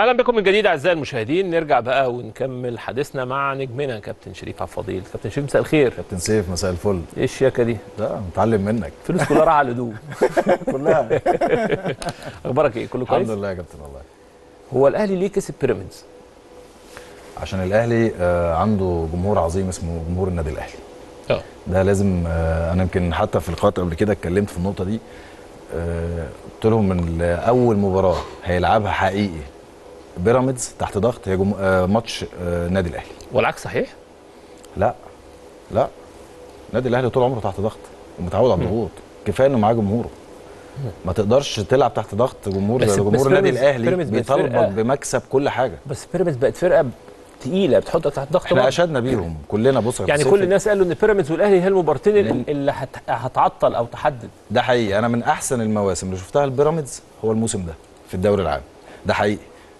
اهلا بكم من جديد اعزائي المشاهدين نرجع بقى ونكمل حديثنا مع نجمنا كابتن شريف عبد الفضيل كابتن شريف مساء الخير كابتن سيف مساء الفل ايه الشياكه دي ده متعلم منك فلوس كلها راح على الهدوم كلها اخبارك ايه كله كويس الحمد لله يا كابتن والله هو الاهلي ليه كسب بيراميدز عشان الاهلي آه، عنده جمهور عظيم اسمه جمهور النادي الاهلي اه ده لازم آه، انا يمكن حتى في لقاءات قبل كده اتكلمت في النقطه دي آه، قلت لهم من اول مباراه هيلعبها حقيقي بيراميدز تحت ضغط هي جم... آه، ماتش آه، النادي الاهلي والعكس صحيح لا لا النادي الاهلي طول عمره تحت ضغط ومتعود على الضغوط كفايه انه معاه جمهوره ما تقدرش تلعب تحت ضغط جمهور بس- بس جمهور النادي بيراميدز- الاهلي بيراميدز بقت فرقة- بيطالبك بمكسب كل حاجه بس بيراميدز بقت فرقه تقيله بتحطك تحت ضغط احنا برضه. اشدنا بيهم كلنا بص يا يعني كابتن كل سيف، الناس قالوا ان بيراميدز والاهلي هي المباراتين اللي, اللي هت... هتعطل او تحدد ده حقيقي انا من احسن المواسم اللي شفتها البيراميدز هو الموسم ده في الدوري العام ده حقيقي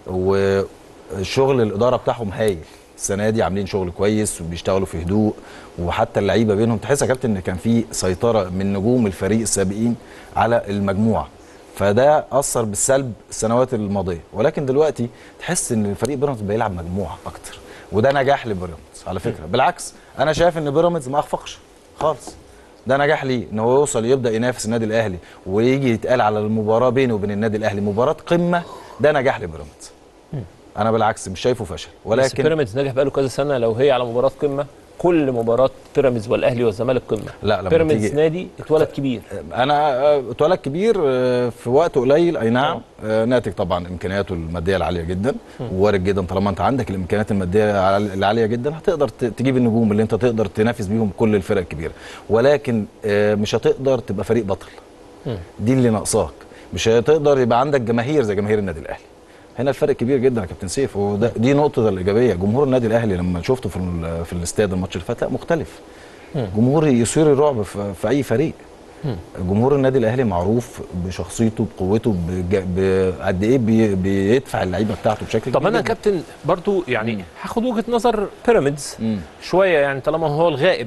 وشغل الاداره بتاعهم هايل السنه دي عاملين شغل كويس وبيشتغلوا في هدوء وحتى اللعيبه بينهم تحس يا كابتن ان كان في سيطره من نجوم الفريق السابقين على المجموعه فده اثر بالسلب السنوات الماضيه ولكن دلوقتي تحس ان الفريق بيراميدز بيلعب مجموعه اكتر وده نجاح لبيراميدز على فكره بالعكس انا شايف ان بيراميدز ما اخفقش خالص ده نجاح ليه ان هو يوصل يبدا ينافس النادي الاهلي ويجي يتقال على المباراه بينه وبين النادي الاهلي مباراه قمه ده نجاح لبيراميدز انا بالعكس مش شايفه فشل بس ولكن بيراميدز نجح بقاله كذا سنه لو هي على مباراه قمه كل مباراه بيراميدز والاهلي والزمالك قمه لا لما بيراميدز تيجي نادي اتولد كبير انا آه، اتولد كبير آه، في وقت قليل اي نعم آه، ناتج طبعا امكانياته الماديه العاليه جدا ووارد جدا طالما انت عندك الامكانيات الماديه العال- العاليه جدا هتقدر ت- تجيب النجوم اللي انت تقدر تنافس بيهم كل الفرق الكبيره ولكن آه، مش هتقدر تبقى فريق بطل دي اللي ناقصاك مش هتقدر يبقى عندك جماهير زي جماهير النادي الاهلي هنا الفرق كبير جدا يا كابتن سيف وده دي نقطه الايجابيه جمهور النادي الاهلي لما شفته في ال- في الاستاد الماتش اللي فات لا مختلف جمهور يثير الرعب في, في اي فريق جمهور النادي الاهلي معروف بشخصيته بقوته بج- بقد ايه بي بيدفع اللعيبه بتاعته بشكل طب كبير انا يا جداً. كابتن برضو يعني هاخد وجهه نظر بيراميدز مم. شويه يعني طالما هو الغائب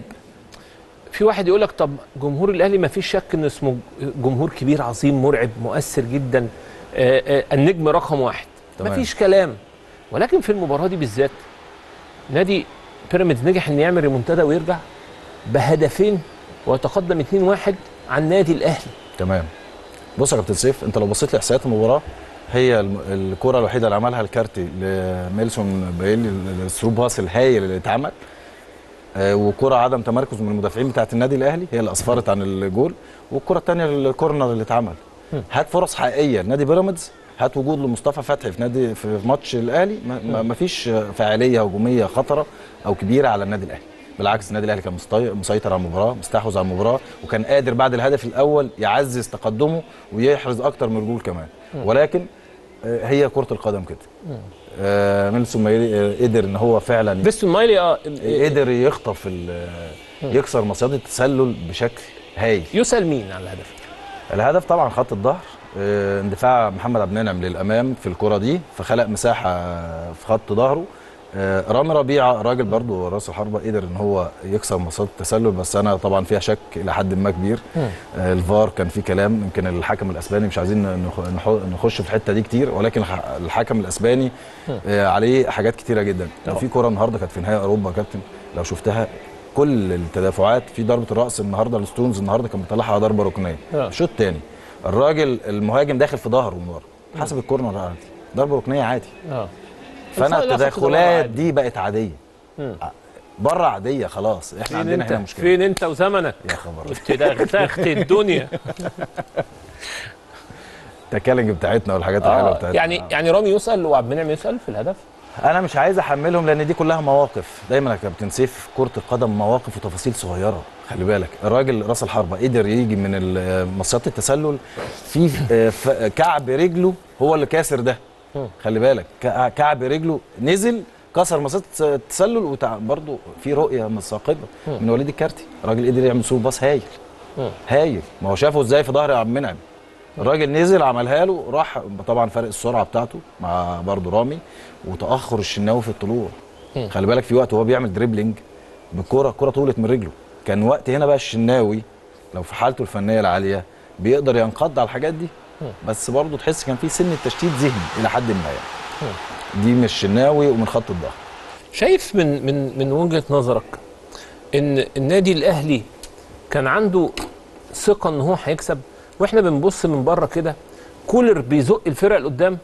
في واحد يقول لك طب جمهور الاهلي ما فيش شك انه اسمه جمهور كبير عظيم مرعب مؤثر جدا آه، آه، النجم رقم واحد ما تمام. فيش كلام ولكن في المباراه دي بالذات نادي بيراميدز نجح ان يعمل ريمونتادا ويرجع بهدفين ويتقدم 2-1 عن النادي الاهلي تمام بص يا كابتن سيف انت لو بصيت لاحصائيات المباراه هي الم- الكره الوحيده اللي عملها الكارتي لميلسون بايلي الثرو باس الهايل اللي اتعمل آه، وكره عدم تمركز من المدافعين بتاعه النادي الاهلي هي اللي اسفرت عن الجول والكره الثانيه الكورنر اللي اتعمل هات فرص حقيقيه لنادي بيراميدز هات وجود لمصطفى فتحي في نادي في ماتش الاهلي ما- ما ما فيش فاعليه هجوميه خطره او كبيره على النادي الاهلي بالعكس النادي الاهلي كان مستي- مسيطر على المباراه مستحوذ على المباراه وكان قادر بعد الهدف الاول يعزز تقدمه ويحرز اكتر من جول كمان ولكن آه، هي كره القدم كده آه، ميلسون مايلي آه، قدر ان هو فعلا فيستون مايلي اه ال- قدر يخطف ال- يكسر مصيده التسلل بشكل هايل يسال مين على الهدف الهدف طبعا خط الظهر آه، اندفاع محمد عبد المنعم للامام في الكره دي فخلق مساحه في خط ظهره آه، رامي ربيعه راجل برضو راس الحربه قدر ان هو يكسر مصيده التسلل بس انا طبعا فيها شك الى حد ما كبير آه، الفار كان فيه كلام يمكن الحكم الاسباني مش عايزين نخ- نح- نخش في الحته دي كتير ولكن الح- الحكم الاسباني آه، عليه حاجات كتيره جدا لو في كره النهارده كانت في نهائي اوروبا يا كابتن لو شفتها كل التدافعات في ضربه الراس النهارده الستونز النهارده كان مطلعها على ضربه ركنيه آه. شوط تاني الراجل المهاجم داخل في ظهره من ورا حسب الكورنر عادي ضربه ركنيه عادي اه فانا لا، خط ظهر التدخلات عادي. دي بقت عاديه بره عاديه خلاص احنا فين عندنا انت هنا مشكله فين انت وزمنك يا خبر كنت دغدغت الدنيا التكالنج بتاعتنا والحاجات الحلوه آه بتاعتنا يعني يعني رامي يسال وعبد المنعم يسال في الهدف انا مش عايز احملهم لان دي كلها مواقف دايما يا كابتن سيف كره القدم مواقف وتفاصيل صغيره خلي بالك الراجل راس الحربه قدر يجي من ال- مصيده التسلل في آه، ف- كعب رجله هو اللي كاسر ده خلي بالك كع- كعب رجله نزل كسر مصيده التسلل وتع... برضه في رؤيه مثاقبه من وليد الكارتي الراجل قدر يعمل سوق باص هايل هايل ما هو شافه ازاي في ظهر عبد المنعم الراجل نزل عملها له راح طبعا فرق السرعه بتاعته مع برضه رامي وتاخر الشناوي في الطلوع خلي بالك في وقت وهو بيعمل دريبلينج بالكره الكره طولت من رجله كان وقت هنا بقى الشناوي لو في حالته الفنيه العاليه بيقدر ينقض على الحاجات دي بس برضه تحس كان في سن تشتيت ذهني الى حد ما يعني دي من الشناوي ومن خط الظهر شايف من من من وجهه نظرك ان النادي الاهلي كان عنده ثقه ان هو هيكسب واحنا بنبص من بره كده كولر بيزق الفرق لقدام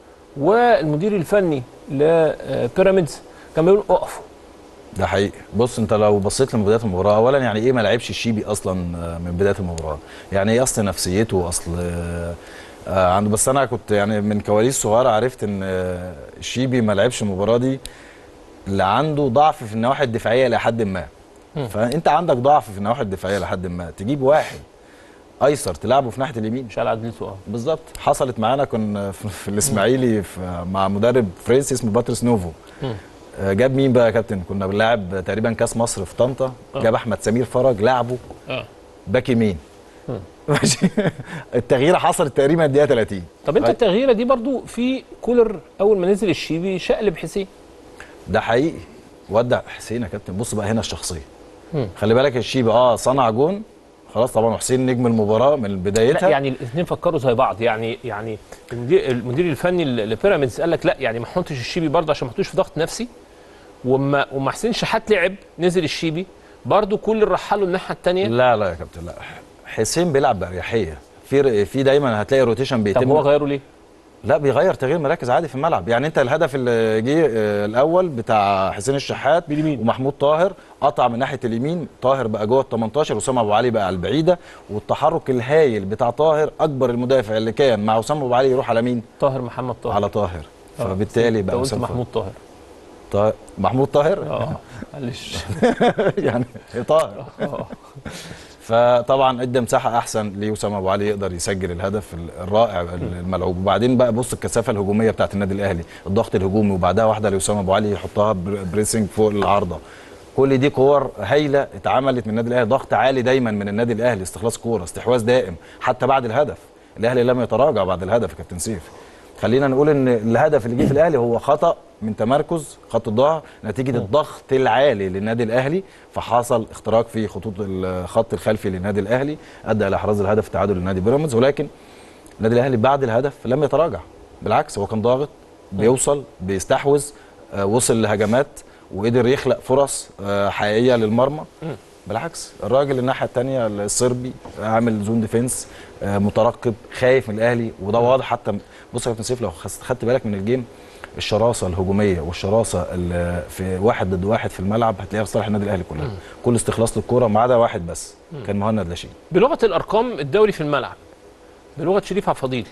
والمدير الفني لبيراميدز كان بيقول اقفوا ده حقيقي بص انت لو بصيت لبدايه المباراه اولا يعني ايه ما لعبش الشيبي اصلا آه، من بدايه المباراه يعني ايه اصل نفسيته اصل آه، آه، عنده بس انا كنت يعني من كواليس صغيره عرفت ان آه، الشيبي ما لعبش المباراه دي اللي عنده ضعف في النواحي الدفاعيه الى حد ما فانت عندك ضعف في النواحي الدفاعيه لحد ما تجيب واحد ايسر تلعبه في ناحيه اليمين مش على عدلته اه بالظبط حصلت معانا كنا في, في الاسماعيلي في مع مدرب فرنسي اسمه باتريس نوفو مم. آه، جاب مين بقى يا كابتن كنا بنلعب تقريبا كاس مصر في طنطا آه. جاب احمد سمير فرج لعبه اه باك يمين ماشي التغيير حصلت تقريبا الدقيقه 30 طب انت التغييره دي برضو في كولر اول ما نزل الشيبي شقلب حسين ده حقيقي ودع حسين يا كابتن بص بقى هنا الشخصيه مم. خلي بالك الشيبي اه صنع جون خلاص طبعا حسين نجم المباراه من لا بدايتها يعني الاثنين فكروا زي بعض يعني يعني المدير المدير الفني ل- لبيراميدز قال لك لا يعني ما احطش الشيبي برضه عشان ما احطوش في ضغط نفسي وما وما حسين شحات لعب نزل الشيبي برضه كل اللي رحله الناحيه الثانيه لا لا يا كابتن لا حسين بيلعب باريحيه في في دايما هتلاقي روتيشن طب بيتم هو غيره ليه؟ لا بيغير تغيير مراكز عادي في الملعب يعني انت الهدف اللي جه آه، الاول بتاع حسين الشحات باليمين. ومحمود طاهر قطع من ناحيه اليمين طاهر بقى جوه ال 18 وسام ابو علي بقى على البعيده والتحرك الهايل بتاع طاهر اكبر المدافع اللي كان مع وسام ابو علي يروح على مين طاهر محمد طاهر على طاهر آه. فبالتالي انت بقى قلت وسام محمود طاهر طاهر محمود طاهر اه معلش يعني طاهر اه فطبعا ادى مساحه احسن لوسام ابو علي يقدر يسجل الهدف الرائع الملعوب وبعدين بقى بص الكثافه الهجوميه بتاعت النادي الاهلي الضغط الهجومي وبعدها واحده لوسام ابو علي يحطها بر- بريسنج فوق العارضه كل دي كور هايله اتعملت من النادي الاهلي ضغط عالي دايما من النادي الاهلي استخلاص كوره استحواذ دائم حتى بعد الهدف الاهلي لم يتراجع بعد الهدف يا كابتن سيف خلينا نقول ان الهدف اللي جه في الاهلي هو خطا من تمركز خط الظهر نتيجه الضغط العالي للنادي الاهلي فحصل اختراق في خطوط الخط الخلفي للنادي الاهلي ادى الى احراز الهدف التعادل لنادي بيراميدز ولكن النادي الاهلي بعد الهدف لم يتراجع بالعكس هو كان ضاغط بيوصل بيستحوذ آه، وصل لهجمات وقدر يخلق فرص آه، حقيقيه للمرمى بالعكس الراجل الناحيه الثانيه الصربي عامل زون ديفنس آه، مترقب خايف من الاهلي وده واضح حتى بص يا كابتن سيف لو خس- خدت بالك من الجيم الشراسه الهجوميه والشراسه اللي في واحد ضد واحد في الملعب هتلاقيها في صالح النادي الاهلي كلها كل استخلاص للكوره ما عدا واحد بس كان مهند لاشين بلغه الارقام الدوري في الملعب بلغه شريف عبد الفضيل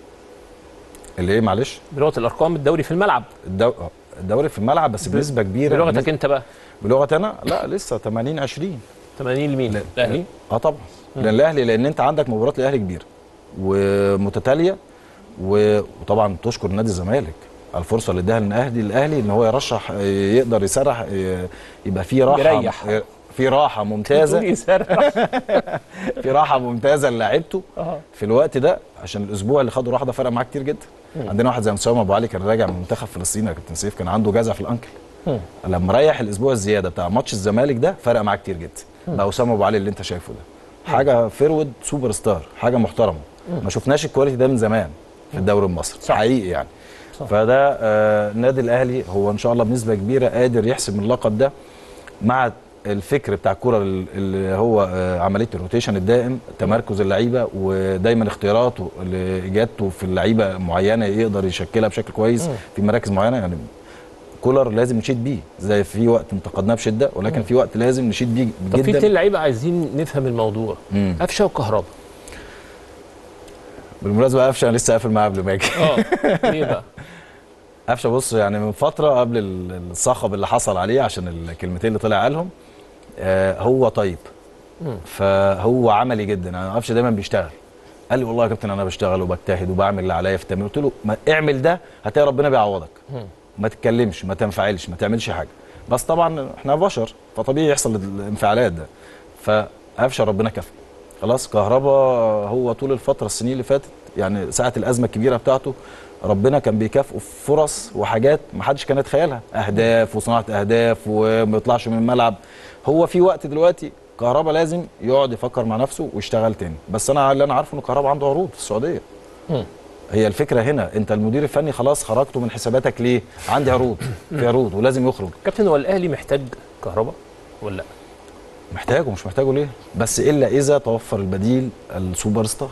اللي ايه معلش بلغه الارقام الدوري في الملعب الدو... آه، الدوري في الملعب بس بنسبه كبيره بلغتك انت بقى بلغتي انا لا لسه 80 20 80 لمين؟ لا. الاهلي اه طبعا لان الاهلي لان انت عندك مباراه الاهلي كبيره ومتتاليه و- وطبعا تشكر نادي الزمالك على الفرصه اللي اداها للاهلي الاهلي ان هو يرشح يقدر يسرح يبقى في راحه يريح. في راحه ممتازه تقول يسرح في راحه ممتازه للاعيبته اه في الوقت ده عشان الاسبوع اللي خده راحه ده فرق معاه كتير جدا عندنا واحد زي مساوم ابو علي كان راجع من منتخب فلسطين يا كابتن سيف كان عنده جزع في الانكل مم. لما ريح الاسبوع الزياده بتاع ماتش الزمالك ده فرق معاه كتير جدا بقى اسامه ابو علي اللي انت شايفه ده حاجه فيرود سوبر ستار حاجه محترمه ما شفناش الكواليتي ده من زمان في الدوري المصري صح. حقيقي يعني صح. فده آه النادي الاهلي هو ان شاء الله بنسبه كبيره قادر يحسم اللقب ده مع الفكر بتاع الكره ال- اللي هو آه، عمليه الروتيشن الدائم تمركز اللعيبه ودايما اختياراته لاجادته في اللعيبه معينه يقدر يشكلها بشكل كويس في مراكز معينه يعني كولر لازم نشيد بيه زي في وقت انتقدناه بشده ولكن في وقت لازم نشيد بيه طب في اتنين جدا لعيبه عايزين نفهم الموضوع مم. قفشه وكهربا بالمناسبه قفشه انا لسه قافل معاه قبل ما اجي اه ليه بقى؟ قفشه بص يعني من فتره قبل ال- الصخب اللي حصل عليه عشان الكلمتين اللي طلع قالهم آه هو طيب مم. فهو عملي جدا انا قفشه دايما بيشتغل قال لي والله يا كابتن انا بشتغل وبجتهد وبعمل اللي عليا في التمرين قلت له ما اعمل ده هتلاقي ربنا بيعوضك مم. ما تتكلمش ما تنفعلش ما تعملش حاجه بس طبعا احنا بشر فطبيعي يحصل الانفعالات ده فقفشه ربنا كفى خلاص كهربا هو طول الفتره السنين اللي فاتت يعني ساعه الازمه الكبيره بتاعته ربنا كان بيكافئه في فرص وحاجات ما حدش كان يتخيلها اهداف وصناعه اهداف وما يطلعش من الملعب هو في وقت دلوقتي كهربا لازم يقعد يفكر مع نفسه ويشتغل تاني بس انا اللي انا عارفه ان كهربا عنده عروض في السعوديه مم. هي الفكره هنا انت المدير الفني خلاص خرجته من حساباتك ليه عندي عروض في عروض ولازم يخرج كابتن هو الاهلي محتاج كهرباء ولا لا؟ محتاجه مش محتاجه ليه بس الا اذا توفر البديل السوبر ستار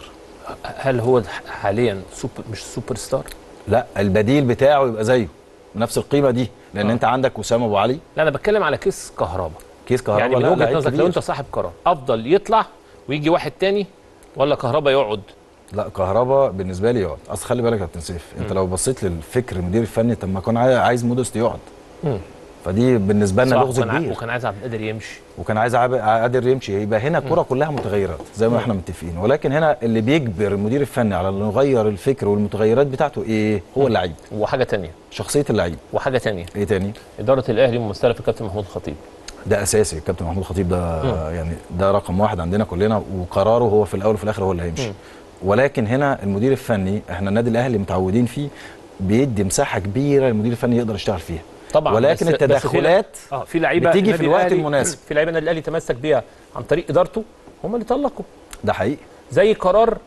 هل هو حاليا سوبر مش سوبر ستار؟ لا البديل بتاعه يبقى زيه بنفس القيمه دي لان آه. آه. انت عندك وسام ابو علي لا انا بتكلم على كيس كهرباء كيس كهرباء يعني من لا، وجهه لعيب نظرك لو كبير. انت صاحب قرار افضل يطلع ويجي واحد تاني ولا كهرباء يقعد؟ لا كهربا بالنسبه لي يقعد اصل خلي بالك يا كابتن سيف انت لو بصيت للفكر المدير الفني طب ما كان عاي- عايز مودست يقعد مم. فدي بالنسبه لنا صح، لغز وكان ع- كبير وكان عايز عبد القادر يمشي وكان عايز عاب- قادر يمشي يبقى هنا الكره كلها متغيرات زي ما احنا متفقين ولكن هنا اللي بيجبر المدير الفني على انه يغير الفكر والمتغيرات بتاعته ايه هو اللعيب وحاجه تانية شخصيه اللعيب وحاجه تانية ايه تاني اداره الاهلي ممثله في الكابتن محمود خطيب ده اساسي الكابتن محمود خطيب ده يعني ده رقم واحد عندنا كلنا وقراره هو في الاول وفي الاخر هو اللي هيمشي ولكن هنا المدير الفني احنا النادي الاهلي متعودين فيه بيدي مساحه كبيره للمدير الفني يقدر يشتغل فيها طبعا ولكن بس- بس في- التدخلات اه في لعيبه بتيجي في النادي الوقت الأهلي- المناسب. في لعيبه النادي الاهلي تمسك بيها عن طريق ادارته هم اللي طلقوا ده حقيقي زي قرار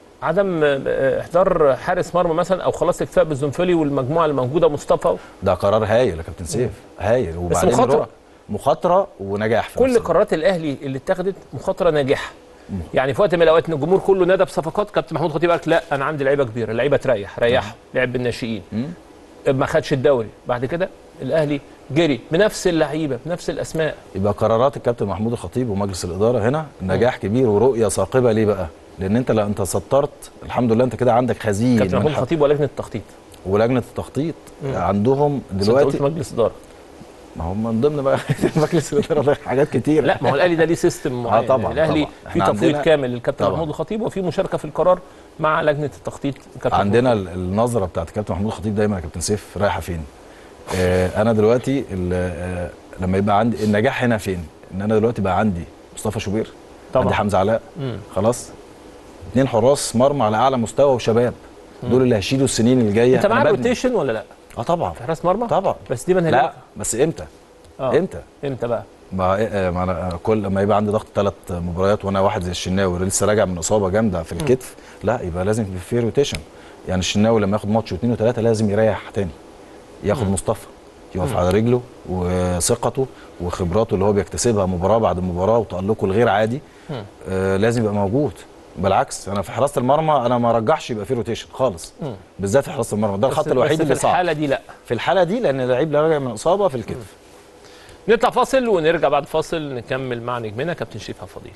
عدم آه، احضار حارس مرمى مثلا او خلاص اكتفاء بالزنفلي والمجموعه الموجوده مصطفى ده قرار هايل يا كابتن سيف هايل وبعدين مخاطرة. رو- مخاطره ونجاح في كل نفس الوقت. قرارات الاهلي اللي اتخذت مخاطره ناجحه يعني في وقت من الاوقات ان الجمهور كله نادى بصفقات كابتن محمود خطيب قال لك لا انا عندي لعيبه كبيره اللعيبه تريح ريحوا لعب بالناشئين مم. ما خدش الدوري بعد كده الاهلي جري بنفس اللعيبه بنفس الاسماء يبقى قرارات الكابتن محمود الخطيب ومجلس الاداره هنا نجاح كبير ورؤيه ثاقبه ليه بقى؟ لان انت لو انت سطرت الحمد لله انت كده عندك خزين كابتن من محمود حق- خطيب ولجنه التخطيط ولجنه التخطيط عندهم بس انت دلوقتي قلت مجلس اداره ما هم من ضمن بقى مجلس الاداره ده حاجات كتير لا ما هو الاهلي ده ليه سيستم معين طبعاً، يعني الاهلي طبعاً. في إحنا تفويض عندنا- كامل للكابتن طبعاً. محمود الخطيب وفي مشاركه في القرار مع لجنه التخطيط كابتن عندنا محمود ال- النظره بتاعت الكابتن محمود الخطيب دايما يا كابتن سيف رايحه فين؟ آه انا دلوقتي ال- آه لما يبقى عندي النجاح هنا فين؟ ان انا دلوقتي بقى عندي مصطفى شوبير طبعاً. عندي حمزه علاء مم. خلاص اتنين حراس مرمى على اعلى مستوى وشباب دول اللي هيشيلوا السنين الجايه انت أنا معاك ببني. روتيشن ولا لا؟ اه طبعا في حراس مرمى؟ طبعا بس دي من لا بس امتى؟ آه. امتى؟ امتى بقى؟ ما آه، ما انا كل لما يبقى عندي ضغط ثلاث مباريات وانا واحد زي الشناوي لسه راجع من اصابه جامده في الكتف لا يبقى لازم يبقى في روتيشن يعني الشناوي لما ياخد ماتش واثنين وثلاثه لازم يريح تاني ياخد مصطفى يقف على رجله وثقته وخبراته اللي هو بيكتسبها مباراه بعد مباراه وتالقه الغير عادي آه لازم يبقى موجود بالعكس انا في حراسه المرمى انا ما رجحش يبقى في روتيشن خالص مم. بالذات في حراسه المرمى ده بس- الخط الوحيد بس اللي في صعب الحاله دي لا في الحاله دي لان اللعيب اللي راجع من اصابه في الكتف نطلع فاصل ونرجع بعد فاصل نكمل مع نجمنا كابتن شريف فضيل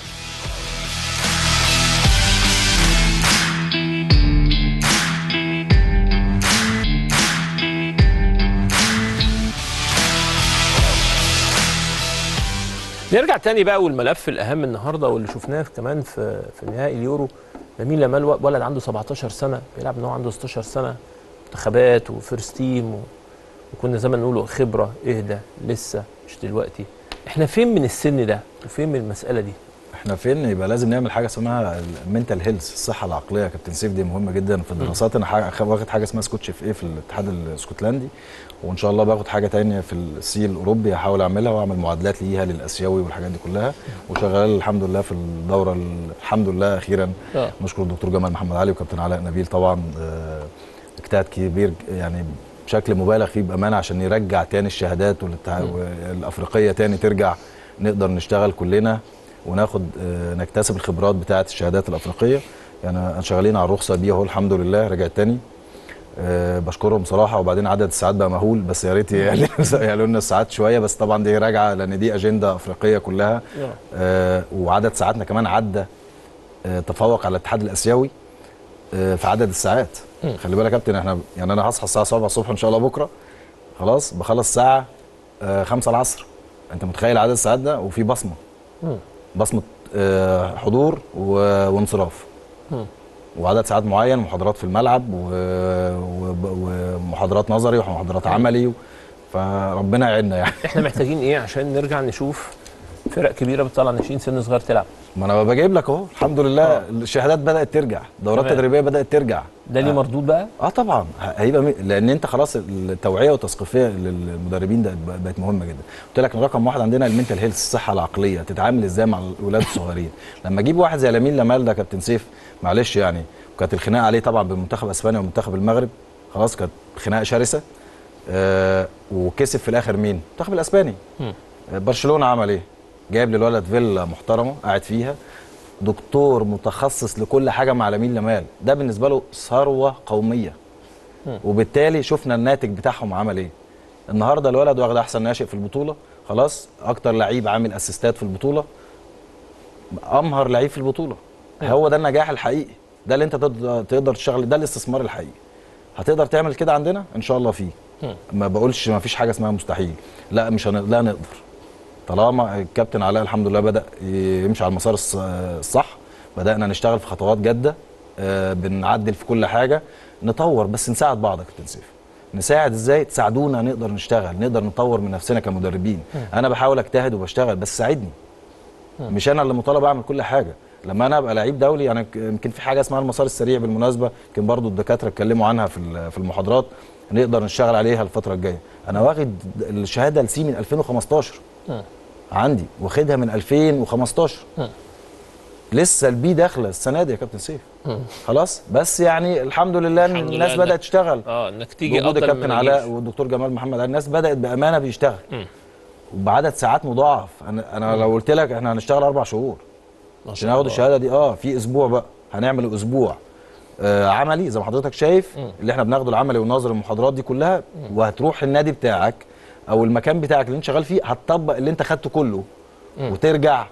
نرجع تاني بقى والملف الاهم النهارده واللي شفناه كمان في في نهائي اليورو لامين يامال ولد عنده 17 سنه بيلعب ان هو عنده 16 سنه منتخبات وفيرست تيم و... وكنا زمان نقوله خبره اهدى لسه مش دلوقتي احنا فين من السن ده وفين من المساله دي احنا فين يبقى لازم نعمل حاجه اسمها المنتال هيلث الصحه العقليه يا كابتن سيف دي مهمه جدا في الدراسات انا حاجة واخد حاجه اسمها سكوتش اف ايه في الاتحاد الاسكتلندي وان شاء الله باخد حاجه تانية في السي الاوروبي هحاول اعملها واعمل معادلات ليها للاسيوي والحاجات دي كلها وشغال الحمد لله في الدوره ال- الحمد لله اخيرا آه. نشكر الدكتور جمال محمد علي وكابتن علاء نبيل طبعا آه، اجتهاد كبير يعني بشكل مبالغ فيه بامانه عشان يرجع تاني الشهادات والاتحاد الافريقيه تاني ترجع نقدر نشتغل كلنا وناخد آه، نكتسب الخبرات بتاعه الشهادات الافريقيه يعني شغالين على الرخصه دي اهو الحمد لله رجعت تاني أه بشكرهم بصراحه وبعدين عدد الساعات بقى مهول بس يا ريت يعلوا يعلوا لنا الساعات شويه بس طبعا دي راجعه لان دي اجنده افريقيه كلها آه. أه وعدد ساعاتنا كمان عدى أه تفوق على الاتحاد الاسيوي أه في عدد الساعات مم. خلي بالك يا كابتن احنا يعني انا هصحى الساعه 7 الصبح ان شاء الله بكره خلاص بخلص الساعه أه 5 العصر انت متخيل عدد الساعات ده وفي بصمه مم. بصمه أه حضور و- وانصراف مم. وعدد ساعات معين محاضرات في الملعب و... و... ومحاضرات نظري ومحاضرات عملي فربنا يعيننا يعني احنا محتاجين ايه عشان نرجع نشوف فرق كبيره بتطلع ناشئين سن صغير تلعب ما انا بجيب لك اهو الحمد لله آه. الشهادات بدات ترجع دورات تمام. تدريبيه بدات ترجع ده ليه مردود بقى اه طبعا ه- هيبقى م... لان انت خلاص التوعيه والتثقيفيه للمدربين ده ب- بقت مهمه جدا قلت لك رقم واحد عندنا المنتال هيلث الصحه العقليه تتعامل ازاي مع الاولاد الصغيرين لما اجيب واحد زي لامين لامال ده كابتن سيف معلش يعني وكانت الخناقه عليه طبعا بمنتخب اسبانيا ومنتخب المغرب خلاص كانت خناقه شرسه آه وكسب في الاخر مين المنتخب الاسباني مم. آه برشلونه عمل ايه جايب للولد فيلا محترمه قاعد فيها دكتور متخصص لكل حاجه مع لامين لامال ده بالنسبه له ثروه قوميه وبالتالي شفنا الناتج بتاعهم عمل ايه النهارده الولد واخد احسن ناشئ في البطوله خلاص اكتر لعيب عامل اسيستات في البطوله امهر لعيب في البطوله هو ده النجاح الحقيقي ده اللي انت تقدر- تقدر تشتغل ده الاستثمار الحقيقي هتقدر تعمل كده عندنا ان شاء الله فيه ما بقولش ما فيش حاجه اسمها مستحيل لا مش هن... لا نقدر طالما الكابتن علاء الحمد لله بدا يمشي على المسار الص- الصح بدانا نشتغل في خطوات جاده آه، بنعدل في كل حاجه نطور بس نساعد بعض يا كابتن سيف نساعد ازاي تساعدونا نقدر نشتغل نقدر نطور من نفسنا كمدربين انا بحاول اجتهد وبشتغل بس ساعدني مش انا اللي مطالب اعمل كل حاجه لما انا ابقى لعيب دولي انا ك- يمكن في حاجه اسمها المسار السريع بالمناسبه يمكن برضو الدكاتره اتكلموا عنها في ال- في المحاضرات نقدر نشتغل عليها الفتره الجايه انا واخد الشهاده لسي من 2015 عندي واخدها من 2015 لسه البي داخله السنه دي يا كابتن سيف خلاص بس يعني الحمد لله ان الحمد الناس لله بدات إنك- تشتغل اه انك تيجي وجود افضل الكابتن من علاء الجيش. والدكتور جمال محمد الناس بدات بامانه بيشتغل وبعدد ساعات مضاعف انا انا لو قلت لك احنا هنشتغل اربع شهور ما عشان شاء ناخد الله. الشهاده دي اه في اسبوع بقى هنعمل اسبوع آه عملي زي ما حضرتك شايف اللي احنا بناخده العملي ونظر المحاضرات دي كلها وهتروح النادي بتاعك او المكان بتاعك اللي انت شغال فيه هتطبق اللي انت خدته كله وترجع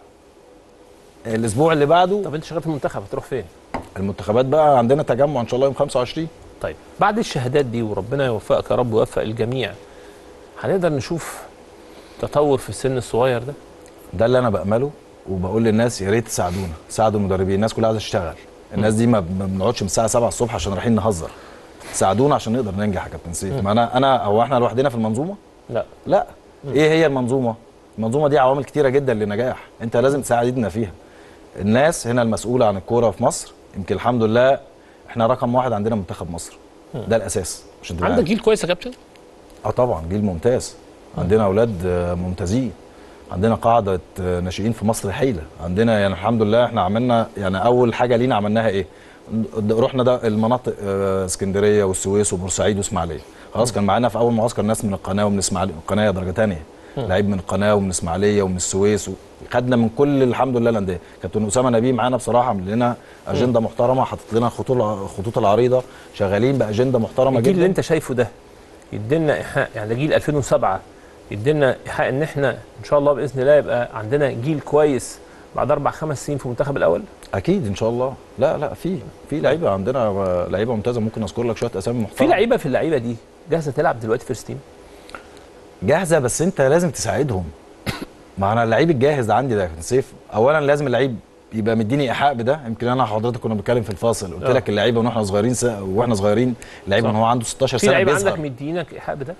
الاسبوع اللي بعده طب انت شغال في المنتخب هتروح فين المنتخبات بقى عندنا تجمع ان شاء الله يوم 25 طيب بعد الشهادات دي وربنا يوفقك يا رب ويوفق الجميع هنقدر نشوف تطور في السن الصغير ده ده اللي انا بامله وبقول للناس يا ريت تساعدونا ساعدوا المدربين الناس كلها عايزه تشتغل الناس دي ما ما بنقعدش من الساعه 7 الصبح عشان رايحين نهزر ساعدونا عشان نقدر ننجح يا كابتن سيف ما انا انا هو احنا لوحدنا في المنظومه لا لا ايه هي المنظومه المنظومه دي عوامل كتيره جدا للنجاح انت لازم تساعدنا فيها الناس هنا المسؤوله عن الكوره في مصر يمكن الحمد لله احنا رقم واحد عندنا منتخب مصر ده الاساس عشان تبقى عندك عارف. جيل كويس يا كابتن اه طبعا جيل ممتاز عندنا اولاد آه، ممتازين عندنا قاعده آه، ناشئين في مصر حيله عندنا يعني الحمد لله احنا عملنا يعني اول حاجه لينا عملناها ايه د- رحنا ده المناطق آه، اسكندريه والسويس وبورسعيد واسماعيليه خلاص كان معانا في اول معسكر ناس من القناه ومن اسماعيليه القناه درجه ثانيه لعيب من القناه ومن اسماعيليه ومن السويس خدنا من كل الحمد لله الانديه كابتن اسامه نبيه معانا بصراحه عامل لنا اجنده محترمه حاطط لنا خطوط الخطوط العريضه شغالين باجنده محترمه الجيل جدا اللي انت شايفه ده يدينا ايحاء يعني ده جيل 2007 يدينا ايحاء ان احنا ان شاء الله باذن الله يبقى عندنا جيل كويس بعد اربع خمس سنين في المنتخب الاول اكيد ان شاء الله لا لا في في لعيبه عندنا لعيبه ممتازه ممكن اذكر لك شويه اسامي في محترمه لعيبه في اللعيبه دي جاهزه تلعب دلوقتي فيرست تيم جاهزه بس انت لازم تساعدهم ما انا اللعيب الجاهز عندي ده يا كابتن سيف اولا لازم اللعيب يبقى مديني ايحاء بده يمكن انا حضرتك كنا بنتكلم في الفاصل قلت آه. لك اللعيبه من واحنا صغيرين س... واحنا صغيرين اللعيبه صح. من هو عنده 16 في سنه لعيبه بيظهر عندك مدينك ايحاء بده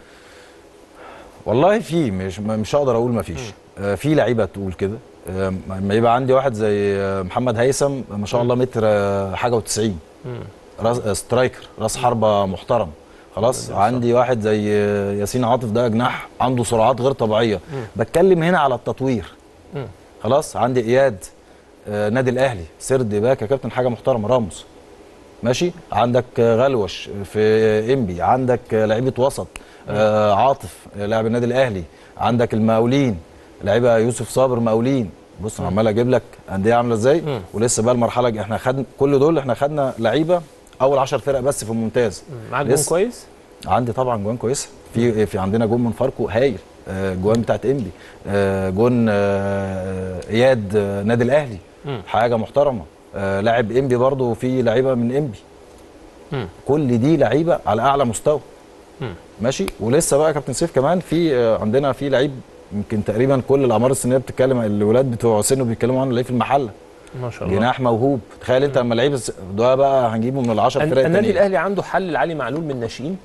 والله في مش مش هقدر اقول ما فيش آه في لعيبه تقول كده آه، لما يبقى عندي واحد زي آه، محمد هيثم ما شاء الله متر آه، حاجه و90 راس آه، سترايكر راس حربه محترم خلاص ده عندي واحد زي آه، ياسين عاطف ده جناح عنده سرعات غير طبيعيه بتكلم هنا على التطوير مم. خلاص عندي اياد آه، نادي الاهلي سرد باك يا كابتن حاجه محترمه راموس ماشي عندك آه، غلوش في آه، انبي عندك آه، لعيبه وسط آه، عاطف آه، لاعب النادي الاهلي عندك المقاولين لعيبه يوسف صابر مقاولين بص انا عمال اجيب لك انديه عامله ازاي مم. ولسه بقى المرحله الج- احنا خدنا كل دول احنا خدنا لعيبه اول 10 فرق بس في الممتاز معاك جون لسه. كويس عندي طبعا جوان كويسه في في عندنا جون من فاركو هايل آه، جوان بتاعت انبي آه، جون آه، اياد آه، نادي الاهلي مم. حاجه محترمه آه، لاعب انبي برضو في لعيبه من انبي مم. كل دي لعيبه على اعلى مستوى مم. ماشي ولسه بقى يا كابتن سيف كمان في آه، عندنا في لعيب يمكن تقريبا كل الاعمار السنيه بتتكلم الولاد بتوع سنه بيتكلموا عنه لعيب في المحله ما شاء الله جناح موهوب تخيل انت لما لعيب الس- ده بقى هنجيبه من العشر الن- فرق النادي التانيين الاهلي عنده حل لعلي معلول من الناشئين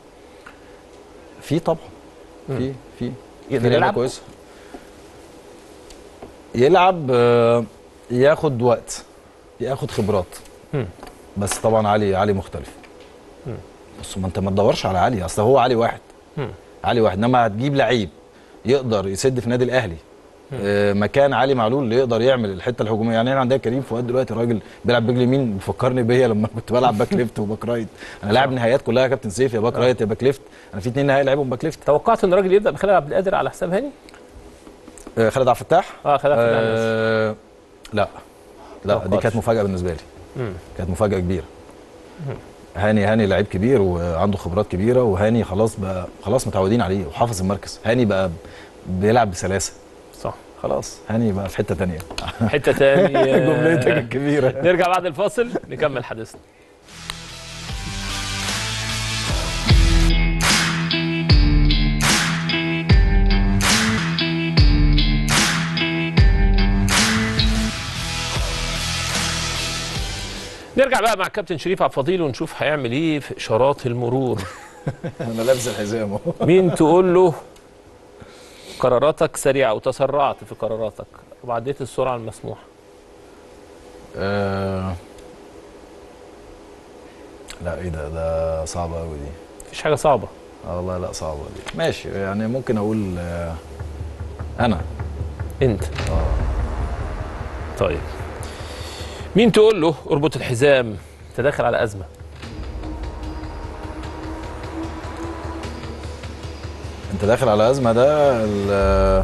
في طبعا في في يقدر في لعيبه يلعب؟ كويسه يلعب آه، ياخد وقت ياخد خبرات مم. بس طبعا علي علي مختلف بص ما انت ما تدورش على علي اصل هو علي واحد مم. علي واحد انما هتجيب لعيب يقدر يسد في النادي الاهلي آه مكان علي معلول اللي يقدر يعمل الحته الهجوميه يعني احنا عندنا كريم فؤاد دلوقتي راجل بيلعب برجل يمين بيفكرني بيا لما كنت بلعب باك ليفت وباك رايت انا لاعب نهائيات كلها يا كابتن سيف يا باك رايت يا باك ليفت انا في اتنين نهائي لعبهم باك ليفت توقعت ان الراجل يبدا بخالد عبد القادر على حساب هاني آه خالد عبد الفتاح اه خالد عبد القادر بس. آه لا لا دي توقعتش. كانت مفاجاه بالنسبه لي مم. كانت مفاجاه كبيره هاني هاني لعيب كبير وعنده خبرات كبيره وهاني خلاص بقى خلاص متعودين عليه وحافظ المركز هاني بقى بيلعب بسلاسه صح خلاص هاني بقى في حته تانية حته تاني جملتك الكبيره نرجع بعد الفاصل نكمل حديثنا نرجع بقى مع كابتن شريف عبد الفضيل ونشوف هيعمل ايه في اشارات المرور انا لابس الحزام اهو مين تقول له قراراتك سريعه وتسرعت في قراراتك وعديت السرعه المسموحه آه، لا ايه ده ده صعبه قوي دي مفيش حاجه صعبه اه والله لا صعبه دي ماشي يعني ممكن اقول آه، انا انت طيب مين تقول له اربط الحزام انت داخل على ازمه انت داخل على ازمه ده ال-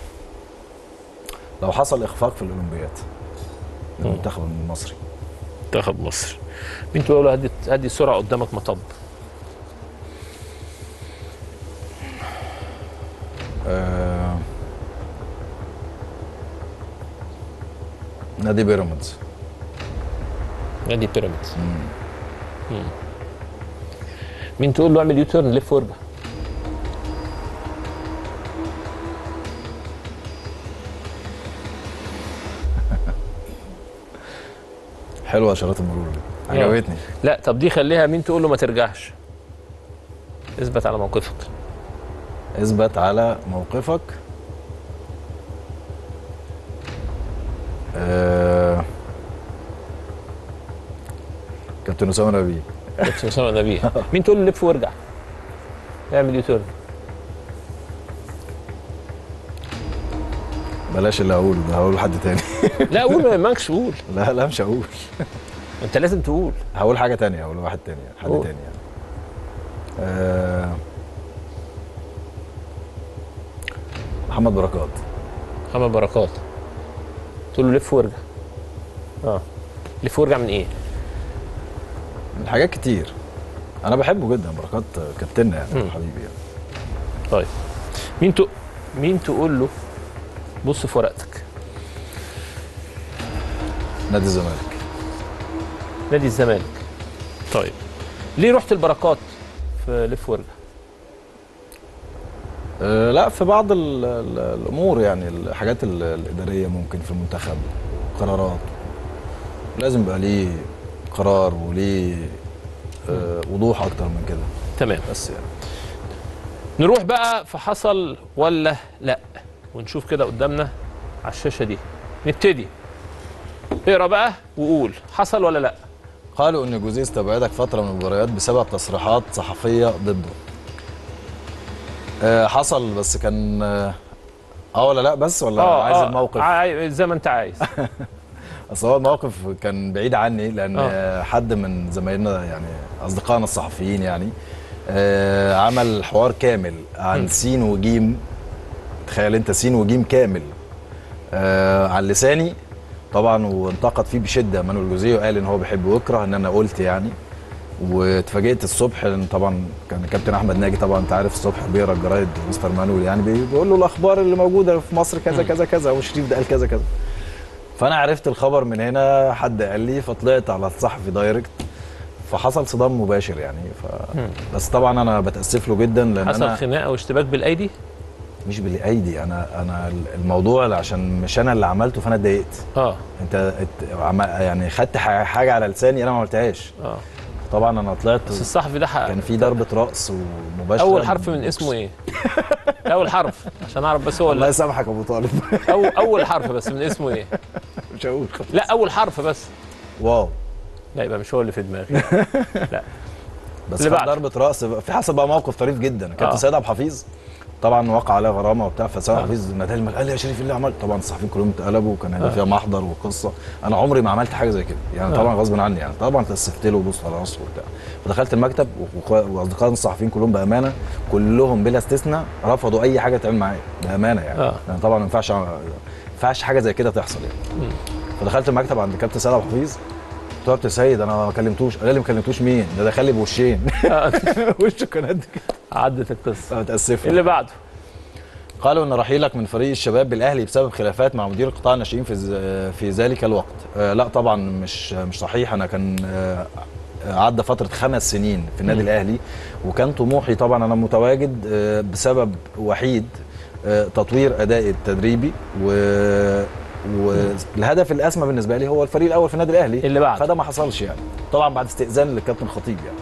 لو حصل اخفاق في الاولمبياد للمنتخب المصري منتخب مصر مين تقول له هدي هدي السرعه قدامك مطب آه، نادي بيراميدز نادي بيراميدز مم. مين تقول له اعمل يو تيرن لف وارجع حلوه اشارات المرور دي عجبتني لا طب دي خليها مين تقول له ما ترجعش اثبت على موقفك اثبت على موقفك آه، كابتن اسامه نبيه كابتن اسامه نبيه مين تقول له لف وارجع اعمل يو تيرن بلاش اللي هقوله ده هقوله لحد تاني لا قول ما يهمكش قول لا لا مش هقول انت لازم تقول هقول حاجه تانية هقول واحد تاني حد قول. تاني يعني آه، محمد بركات محمد بركات تقول له لف وارجع اه لف وارجع من ايه؟ من حاجات كتير انا بحبه جدا بركات كابتننا يعني مم. حبيبي يعني طيب مين تق... مين تقول له بص في ورقتك نادي الزمالك نادي الزمالك طيب ليه رحت البركات في لف وارجع؟ أه لا في بعض ال ال الامور يعني الحاجات ال- الاداريه ممكن في المنتخب قرارات لازم يبقى ليه قرار وليه أه وضوح اكتر من كده تمام بس يعني نروح بقى في حصل ولا لا ونشوف كده قدامنا على الشاشه دي نبتدي اقرا بقى وقول حصل ولا لا قالوا ان جوزيه استبعدك فتره من المباريات بسبب تصريحات صحفيه ضده أه حصل بس كان اه آه ولا لا بس ولا عايز الموقف عاي... زي ما انت عايز اصل هو الموقف كان بعيد عني لان آه. آه. حد من زمايلنا يعني اصدقائنا الصحفيين يعني آه عمل حوار كامل عن م. سين وجيم تخيل انت سين وجيم كامل آه عن لساني طبعا وانتقد فيه بشده مانويل جوزيه وقال ان هو بيحب ويكره ان انا قلت يعني واتفاجئت الصبح لان طبعا كان كابتن احمد ناجي طبعا انت عارف الصبح بيقرا الجرايد مستر مانويل يعني بي- بيقول له الاخبار اللي موجوده في مصر كذا م. كذا كذا وشريف ده قال كذا كذا فانا عرفت الخبر من هنا حد قال لي فطلعت على الصحفي دايركت فحصل صدام مباشر يعني ف... مم. بس طبعا انا بتاسف له جدا لان حصل انا خناقه واشتباك بالايدي مش بالايدي انا انا الموضوع عشان مش انا اللي عملته فانا اتضايقت اه انت ات- عم- يعني خدت ح- حاجه على لساني انا ما عملتهاش اه طبعا انا طلعت بس الصحفي ده حق كان في ضربه راس ومباشره اول حرف من اسمه ايه اول حرف عشان اعرف بس هو الله اللي يسامحك يا ابو طالب أو اول حرف بس من اسمه ايه مش هقول خلاص. لا اول حرف بس واو لا يبقى مش هو اللي في دماغي لا بس اللي خد بعده. ضربه راس في حصل بقى موقف طريف جدا كابتن آه. سيد عبد الحفيظ طبعا وقع عليها غرامه وبتاع فسيد عبد آه. الحفيظ نادى لي قال لي يا شريف إيه اللي عملت طبعا الصحفيين كلهم اتقلبوا وكان هيبقى آه. فيها محضر وقصه انا عمري ما عملت حاجه زي كده يعني آه. طبعا غصب عني يعني طبعا تاسفت له وبص على راسه وبتاع فدخلت المكتب وأخو- واصدقائي الصحفيين كلهم بامانه كلهم بلا استثناء رفضوا اي حاجه تعمل معايا بامانه يعني آه. يعني طبعا ما ينفعش ما ينفعش حاجه زي كده تحصل يعني فدخلت المكتب عند كابتن سيد عبد الحفيظ قلت له يا كابتن سيد انا ما كلمتوش قال لي ما كلمتوش مين ده دخل لي بوشين وشه كان قد كده عدت القصه متاسف اللي بعده قالوا ان رحيلك من فريق الشباب بالاهلي بسبب خلافات مع مدير قطاع الناشئين في ز- في ذلك الوقت آه لا طبعا مش مش صحيح انا كان آه عدى فتره خمس سنين في النادي الاهلي وكان طموحي طبعا انا متواجد آه بسبب وحيد آه تطوير ادائي التدريبي و والهدف الاسمى بالنسبه لي هو الفريق الاول في النادي الاهلي اللي بعده. فده ما حصلش يعني طبعا بعد استئذان للكابتن خطيب يعني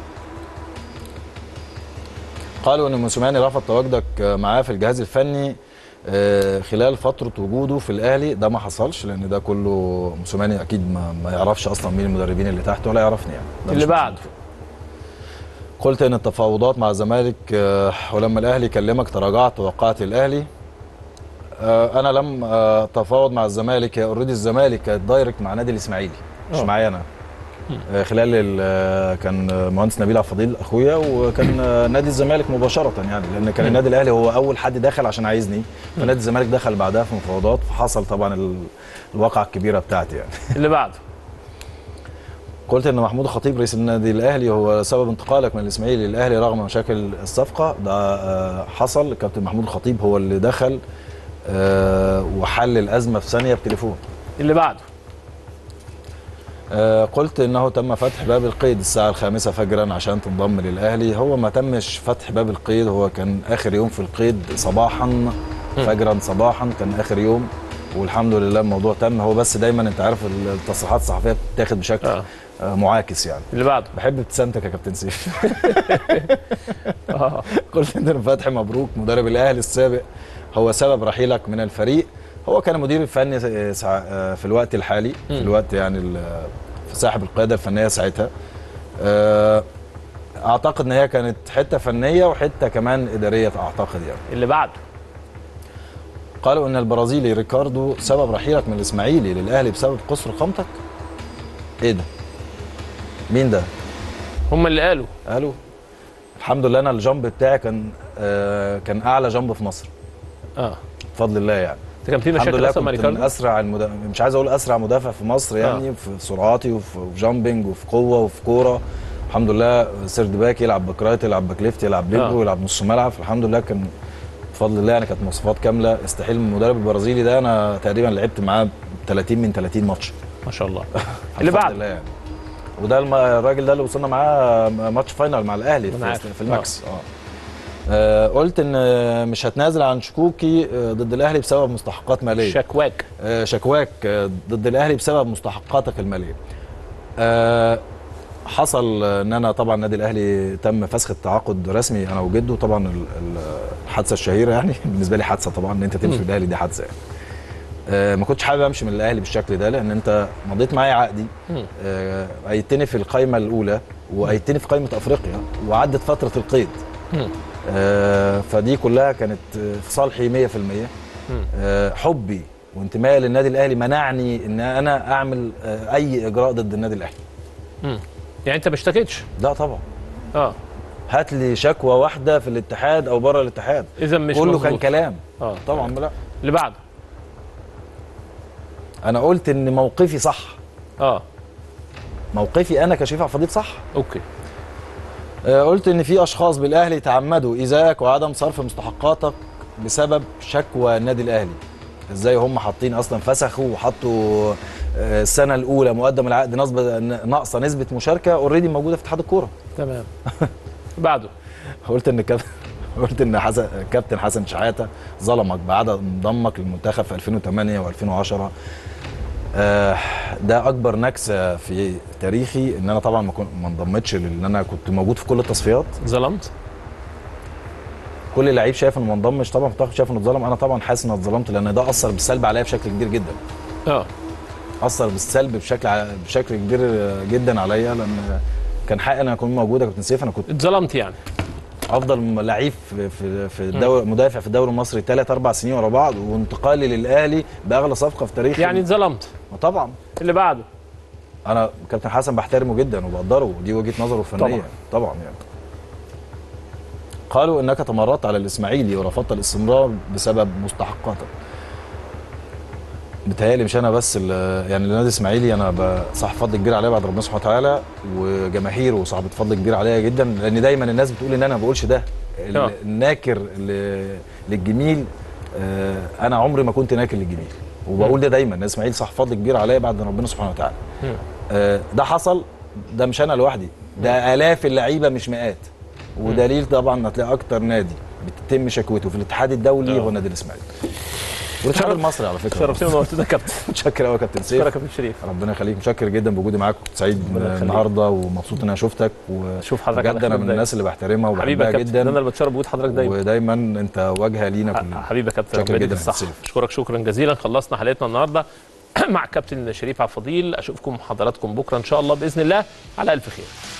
قالوا ان موسيماني رفض تواجدك معاه في الجهاز الفني آه، خلال فتره وجوده في الاهلي ده ما حصلش لان ده كله موسيماني اكيد ما, ما يعرفش اصلا مين المدربين اللي تحته ولا يعرفني يعني ده اللي مش بعده قلت ان التفاوضات مع الزمالك آه، ولما الاهلي كلمك تراجعت ووقعت الاهلي آه، انا لم آه، اتفاوض مع الزمالك هي اوريدي الزمالك كانت دايركت مع نادي الاسماعيلي مش آه. معايا انا آه، خلال ال- آه، كان آه، مهندس نبيل عبد الفضيل اخويا وكان آه، نادي الزمالك مباشره يعني لان كان النادي الاهلي هو اول حد دخل عشان عايزني فنادي الزمالك دخل بعدها في مفاوضات فحصل طبعا ال- الواقعه الكبيره بتاعتي يعني اللي بعده قلت ان محمود خطيب رئيس النادي الاهلي هو سبب انتقالك من الاسماعيلي للاهلي رغم مشاكل الصفقه ده آه، حصل الكابتن محمود خطيب هو اللي دخل آه، وحل الازمه في ثانيه بتليفون اللي بعده آه، قلت انه تم فتح باب القيد الساعه الخامسة فجرا عشان تنضم للاهلي هو ما تمش فتح باب القيد هو كان اخر يوم في القيد صباحا فجرا صباحا كان اخر يوم والحمد لله الموضوع تم هو بس دايما انت عارف التصريحات الصحفيه بتتاخد بشكل آه. آه. معاكس يعني اللي بعده بحب ابتسامتك يا كابتن سيف اه قلت ان فتحي مبروك مدرب الاهلي السابق هو سبب رحيلك من الفريق هو كان المدير الفني سع- في الوقت الحالي في الوقت يعني ال- في ساحب القياده الفنيه ساعتها آه، اعتقد ان هي كانت حته فنيه وحته كمان اداريه اعتقد يعني اللي بعده قالوا ان البرازيلي ريكاردو سبب رحيلك من الاسماعيلي للاهلي بسبب قصر قامتك ايه ده مين ده هم اللي قالوا قالوا الحمد لله انا الجامب بتاعي كان آه كان اعلى جامب في مصر اه بفضل الله يعني ده كان في الحمد مشاكل لله اصلا مع كنت من ريكاردو اسرع المدا... مش عايز اقول اسرع مدافع في مصر يعني آه. في سرعاتي وفي وفي جامبنج وفي قوه وفي كوره الحمد لله سيرد باك يلعب باك رايت يلعب باك ليفت يلعب ليبرو آه. يلعب نص ملعب الحمد لله كان بفضل الله يعني كانت مواصفات كامله استحيل من المدرب البرازيلي ده انا تقريبا لعبت معاه 30 من 30 ماتش ما شاء الله اللي بفضل بعده الله يعني وده الم- الراجل ده اللي وصلنا معاه ماتش فاينل مع الاهلي أنا في, عارف. في الماكس اه آه، قلت ان آه، مش هتنازل عن شكوكي آه، ضد الاهلي بسبب مستحقات ماليه شكواك آه، شكواك آه، ضد الاهلي بسبب مستحقاتك الماليه آه، حصل آه، ان انا طبعا النادي الاهلي تم فسخ التعاقد رسمي انا وجده طبعا ال- ال- الحادثه الشهيره يعني بالنسبه لي حادثه طبعا ان انت تمشي من الاهلي دي حادثه يعني آه، ما كنتش حابب امشي من الاهلي بالشكل ده لان انت مضيت معايا عقدي مم. آه، ايدتني في القائمه الاولى وايدتني في قائمه افريقيا وعدت فتره القيد مم. آه، فدي كلها كانت آه، في صالحي 100% مم. آه، حبي وانتمائي للنادي الاهلي منعني ان انا اعمل آه، اي اجراء ضد النادي الاهلي مم. يعني انت ما اشتكيتش لا طبعا اه هات لي شكوى واحده في الاتحاد او بره الاتحاد اذا مش كله مظبوط. كان كلام اه طبعا لا اللي بعده انا قلت ان موقفي صح اه موقفي انا كشريف عبد الفضيل صح اوكي آه، قلت ان في اشخاص بالاهلي تعمدوا ايذائك وعدم صرف مستحقاتك بسبب شكوى النادي الاهلي ازاي هم حاطين اصلا فسخوا وحطوا آه، السنه الاولى مقدم العقد نصب ناقصه نسبه مشاركه اوريدي موجوده في اتحاد الكوره تمام بعده قلت ان كابتن قلت ان حسن كابتن حسن شحاته ظلمك بعدم انضمك للمنتخب في 2008 و2010 آه ده اكبر نكسه في تاريخي ان انا طبعا ما كنت ما انضمتش لان انا كنت موجود في كل التصفيات ظلمت كل لعيب شايف انه ما انضمش طبعا منتخب شايف انه اتظلم انا طبعا حاسس ان اتظلمت لان ده اثر بالسلب عليا بشكل كبير جدا اه اثر بالسلب بشكل ع- بشكل كبير جدا عليا لان كان حقي انا اكون موجود يا كابتن سيف انا كنت اتظلمت يعني افضل لعيب في في في الدوري مدافع في الدوري المصري ثلاث اربع سنين ورا بعض وانتقالي للاهلي باغلى صفقه في تاريخ يعني اتظلمت طبعا اللي بعده انا كابتن حسن بحترمه جدا وبقدره ودي وجهه نظره الفنيه طبعاً. طبعا, طبعا يعني قالوا انك تمردت على الاسماعيلي ورفضت الاستمرار بسبب مستحقاتك بتهيألي مش انا بس ال- يعني النادي الاسماعيلي انا ب- صاحب فضل كبير عليا بعد ربنا سبحانه وتعالى وجماهيره صاحبة فضل كبير عليا جدا لان دايما الناس بتقول ان انا ما بقولش ده ال- آه. الناكر ل- للجميل آه، انا عمري ما كنت ناكر للجميل وبقول ده دايما النادي الاسماعيلي صاحب فضل كبير عليا بعد ربنا سبحانه وتعالى مم. آه، ده حصل ده مش انا لوحدي ده الاف اللعيبه مش مئات ودليل طبعا هتلاقي اكتر نادي بتتم شكوته في الاتحاد الدولي آه. هو النادي الاسماعيلي والاتحاد شرف- المصري على فكره شرفتني ونورتنا يا كابتن متشكر قوي يا كابتن شكرا يا سيف كابتن شريف ربنا يخليك متشكر جدا بوجودي معاك كنت سعيد ربنا يخليك. النهارده ومبسوط ان انا شفتك شوف حضرتك على بجد خير انا من دايما. الناس اللي بحترمها حبيبي يا وبحبها كابتن ده انا جدا اللي بتشرف بوجود حضرتك دايما ودايما انت واجهه لينا كلنا حبيبي يا كابتن شكرا ربنا جدا يديك يا الصحه سيف. اشكرك شكرا جزيلا خلصنا حلقتنا النهارده مع كابتن شريف عبد الفضيل اشوفكم حضراتكم بكره ان شاء الله باذن الله على الف خير